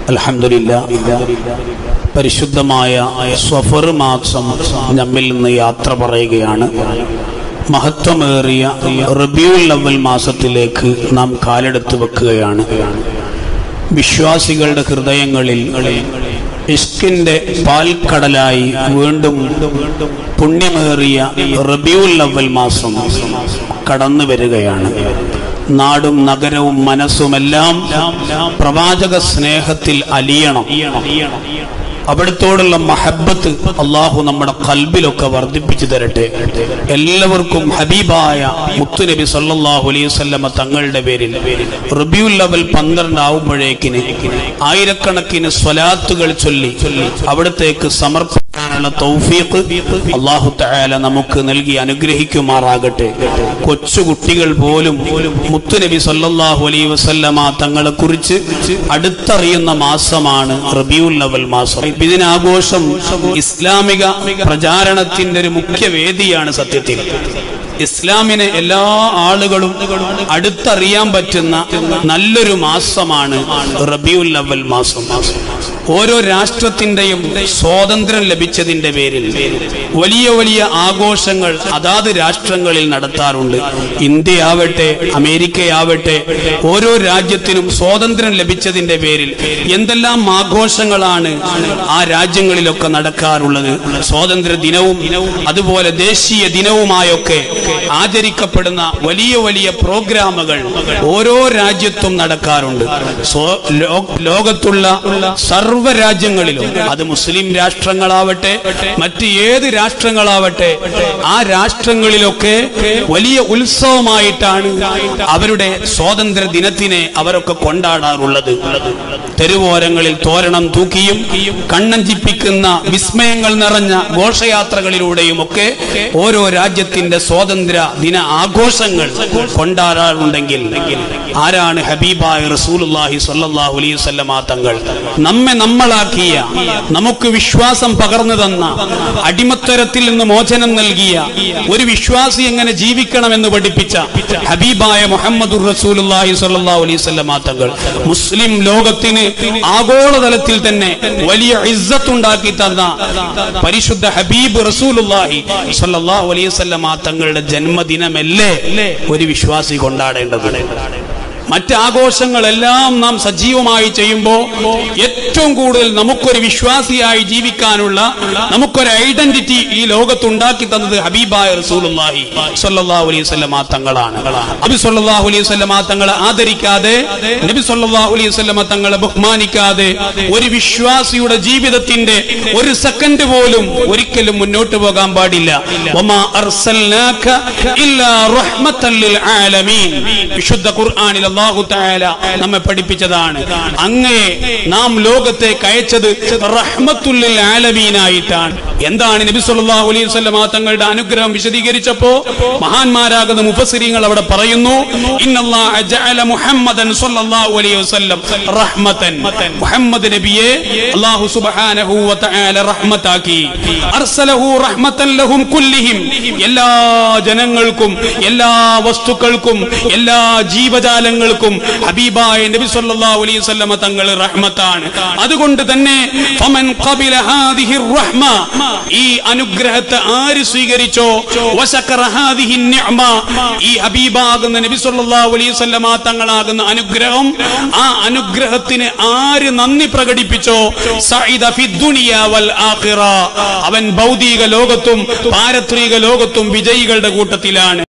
അൽഹംദുലില്ല പരിശുദ്ധമായ സ്വഫർ മാസം നമ്മിൽ നിന്ന് യാത്ര പറയുകയാണ് മഹത്വമേറിയ റബിയുൽ അവൽ മാസത്തിലേക്ക് നാം കാലെടുത്ത് വെക്കുകയാണ് വിശ്വാസികളുടെ ഹൃദയങ്ങളിൽ ഇഷ്കിന്റെ പാൽക്കടലായി വീണ്ടും പുണ്യമേറിയ റബിയുൽ അവൽ മാസം കടന്നു വരികയാണ് നാടും നഗരവും മനസ്സുമെല്ലാം പ്രവാചക സ്നേഹത്തിൽ അലിയണം അവിടത്തോടുള്ള മഹബത്ത് അള്ളാഹു നമ്മുടെ കൽബിലൊക്കെ വർദ്ധിപ്പിച്ചു തരട്ടെ എല്ലാവർക്കും ഹബീബായ മുത്തുനബി സല്ലല്ലാഹു അലൈഹി വസല്ലമ തങ്ങളുടെ പേരിൽ റബിയുൽ അവൽ പന്ത്രണ്ട് ആവുമ്പോഴേക്കിന് ആയിരക്കണക്കിന് സ്വലാത്തുകൾ ചൊല്ലി അവിടത്തേക്ക് സമർപ്പിക്കാനുള്ള തൗഫീഖ് അള്ളാഹു തആല നമുക്ക് നൽകി അനുഗ്രഹിക്കുമാറാകട്ടെ കൊച്ചു കുട്ടികൾ പോലും മുത്തുനബി സല്ലല്ലാഹു അലൈഹി വസല്ലമ തങ്ങളെ കുറിച്ച് അടുത്തറിയുന്ന മാസമാണ് റബിയുൽ അവൽ മാസം ഇതിനാഘോഷം ഇസ്ലാമിക പ്രചാരണത്തിന്റെ ഒരു മുഖ്യ വേദിയാണ് സത്യത്തിൽ ഇസ്ലാമിനെ എല്ലാ ആളുകളും അടുത്തറിയാൻ പറ്റുന്ന നല്ലൊരു മാസമാണ് റബിയുൽ അവൽ മാസം ഓരോ രാഷ്ട്രത്തിന്റെയും സ്വാതന്ത്ര്യം ലഭിച്ചതിന്റെ പേരിൽ വലിയ വലിയ ആഘോഷങ്ങൾ അതാത് രാഷ്ട്രങ്ങളിൽ നടത്താറുണ്ട് ഇന്ത്യ ആവട്ടെ അമേരിക്കയാവട്ടെ ഓരോ രാജ്യത്തിനും സ്വാതന്ത്ര്യം ലഭിച്ചതിന്റെ പേരിൽ എന്തെല്ലാം ആഘോഷങ്ങളാണ് ആ രാജ്യങ്ങളിലൊക്കെ നടക്കാറുള്ളത് സ്വാതന്ത്ര്യ ദിനവും അതുപോലെ ദേശീയ ദിനവുമായൊക്കെ ആചരിക്കപ്പെടുന്ന വലിയ വലിയ പ്രോഗ്രാമുകൾ ഓരോ രാജ്യത്തും നടക്കാറുണ്ട് സ്വ- ലോ- ലോകത്തുള്ള സർവ്വ രാജ്യങ്ങളിലും അത് മുസ്ലിം രാഷ്ട്രങ്ങളാവട്ടെ മറ്റ് ഏത് രാഷ്ട്രങ്ങളാവട്ടെ ആ രാഷ്ട്രങ്ങളിലൊക്കെ വലിയ ഉത്സവമായിട്ടാണ് അവരുടെ സ്വാതന്ത്ര്യ ദിനത്തിനെ അവരൊക്കെ കൊണ്ടാടാറുള്ളത് തെരുവോരങ്ങളിൽ തോരണം തൂക്കിയും കണ്ണഞ്ചിപ്പിക്കുന്ന വിസ്മയങ്ങൾ നിറഞ്ഞ ഘോഷയാത്രകളിലൂടെയും ഒക്കെ ഓരോ രാജ്യത്തിന്റെ സ്വാതന്ത്ര്യ ദിന ആഘോഷങ്ങൾ കൊണ്ടാടാറുണ്ടെങ്കിൽ ആരാണ് ഹബീബായ റസൂലുള്ളാഹി സ്വല്ലല്ലാഹു അലൈഹി വസല്ലമ തങ്ങൾ നമ്മെ നമ്മളാക്കിയ നമുക്ക് വിശ്വാസം പകർന്നു തന്ന അടിമത്തരത്തിൽ നിന്ന് മോചനം നൽകിയ ഒരു വിശ്വാസി എങ്ങനെ ജീവിക്കണമെന്ന് പഠിപ്പിച്ച ഹബീബായ മുഹമ്മദുർ റസൂലുള്ളാഹി സ്വല്ലല്ലാഹു അലൈഹി വസല്ലമ തങ്ങൾ മുസ്ലിം ലോകത്തിന് ആഗോളതലത്തിൽ തന്നെ വലിയ ഇസ്സത്തുണ്ടാക്കി തന്ന പരിശുദ്ധ ഹബീബ് റസൂലുള്ളാഹി സ്വല്ലല്ലാഹു അലൈഹി വസല്ലമ തങ്ങളുടെ ജന്മദിനമല്ലേ ഒരു വിശ്വാസി കൊണ്ടാടേണ്ടത് മറ്റ് ആഘോഷങ്ങളെല്ലാം നാം സജീവമായി ചെയ്യുമ്പോൾ ഏറ്റവും കൂടുതൽ നമുക്കൊരു വിശ്വാസിയായി ജീവിക്കാനുള്ള നമുക്കൊരു ഐഡന്റിറ്റി ഈ ലോകത്ത് ഉണ്ടാക്കി തന്നത് ഹബീബായ റസൂലുള്ളാഹി സ്വല്ലല്ലാഹു അലൈഹി വസല്ലമ തങ്ങളാണ് നബി സ്വല്ലല്ലാഹു അലൈഹി വസല്ലമ തങ്ങളെ ആദരിക്കാതെ നബി സ്വല്ലല്ലാഹു അലൈഹി വസല്ലമ തങ്ങളെ ബഹുമാനിക്കാതെ ഒരു വിശ്വാസിയുടെ ജീവിതത്തിന്റെ ഒരു സെക്കൻഡ് പോലും ഒരിക്കലും മുന്നോട്ട് പോകാൻ പാടില്ല വമാ അർസൽനാക ഇല്ലാ റഹ്മത്തൻ ലിൽ ആലമീൻ വിശുദ്ധ ഖുർആനിൽ അല്ലാഹു തആല നമ്മെ പഠിപ്പിച്ചതാണ് അങ്ങേ നാം ലോകത്തേക്ക് അയച്ചത് റഹ്മത്തുൽ ലിൽ ആലമീനായിട്ടാണ് എന്താണ് നബി സല്ലല്ലാഹു അലൈഹി വസല്ലമ തങ്ങളുടെ അനുഗ്രഹം വിശദീകരിച്ചപ്പോ മഹാന്മാരാകുന്ന മുഫസ്സിരീങ്ങൾ അവിടെ പറയുന്നു ഇന്നല്ലാഹ ജഅല മുഹമ്മദൻ സല്ലല്ലാഹു അലൈഹി വസല്ലം റഹ്മതൻ മുഹമ്മദ് നബിയെ അല്ലാഹു സുബ്ഹാനഹു വ തആല റഹ്മത്താക്കി അർസലഹു റഹ്മതൻ ലഹും കുല്ലിഹിം എല്ലാ ജനങ്ങൾക്കും എല്ലാ വസ്തുക്കൾക്കും എല്ലാ ജീവജാലങ്ങൾക്കും ഹബീബായ നബി സല്ലല്ലാഹു അലൈഹി വസല്ലമ തങ്ങൾ റഹ്മത്താണ് അതുകൊണ്ട് തന്നെ ഫമൻ ഖബില ഹാദിഹി റഹ്മ ഈ അനുഗ്രഹത്തെ ആര് സ്വീകരിച്ചോ വശക്കറ ഹാദിഹി നിഅമ ഈ ഹബീബാകുന്ന നബി സല്ലല്ലാഹു അലൈഹി വസല്ലമ തങ്ങളാകുന്ന അനുഗ്രഹം ആ അനുഗ്രഹത്തിന് ആര് നന്ദി പ്രകടിപ്പിച്ചോ സഇദ ഫിദ്ദുനിയ വൽ ആഖിറ അവൻ ഭൗതിക ലോകത്തും പാരത്രിക ലോകത്തും വിജയികളുടെ കൂട്ടത്തിലാണ്